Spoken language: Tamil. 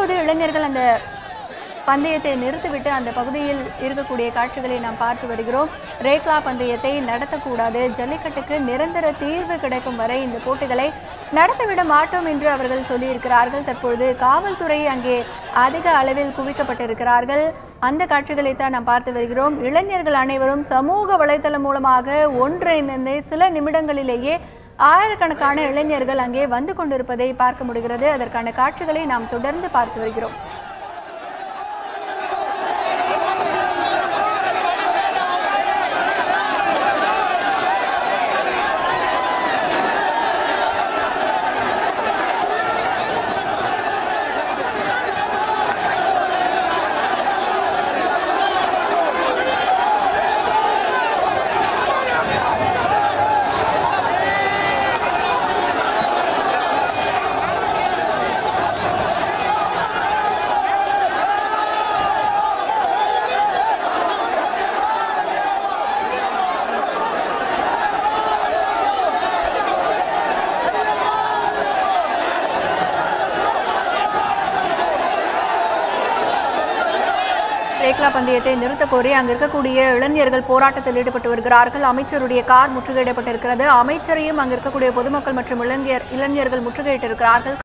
தற்போது இளைஞர்கள் அந்த பந்தயத்தை நிறுத்திவிட்டு அந்த பகுதியில் இருக்கக்கூடிய காட்சிகளை நாம் பார்த்து வருகிறோம் ரேக்லா பந்தயத்தை நடத்தக்கூடாது ஜல்லிக்கட்டுக்கு நிரந்தர தீர்வு கிடைக்கும் வரை இந்த போட்டிகளை நடத்திவிட மாட்டோம் என்று அவர்கள் சொல்லியிருக்கிறார்கள் தற்பொழுது காவல்துறை அங்கே அதிக அளவில் குவிக்கப்பட்டிருக்கிறார்கள் அந்த காட்சிகளை தான் நாம் பார்த்து வருகிறோம் இளைஞர்கள் அனைவரும் சமூக வலைதளம் மூலமாக ஒன்றிணைந்து சில நிமிடங்களிலேயே ஆயிரக்கணக்கான இளைஞர்கள் அங்கே வந்து கொண்டிருப்பதை பார்க்க முடிகிறது அதற்கான காட்சிகளை நாம் தொடர்ந்து பார்த்து வருகிறோம் ரேக்லா பந்தயத்தை நிறுத்த கோரி அங்கு இருக்கக்கூடிய இளைஞர்கள் போராட்டத்தில் ஈடுபட்டு வருகிறார்கள் அமைச்சருடைய கார் முற்றுகையிடப்பட்டிருக்கிறது அமைச்சரையும் அங்கு இருக்கக்கூடிய பொதுமக்கள் மற்றும் இளைஞர் இளைஞர்கள் முற்றுகையிட்டிருக்கிறார்கள்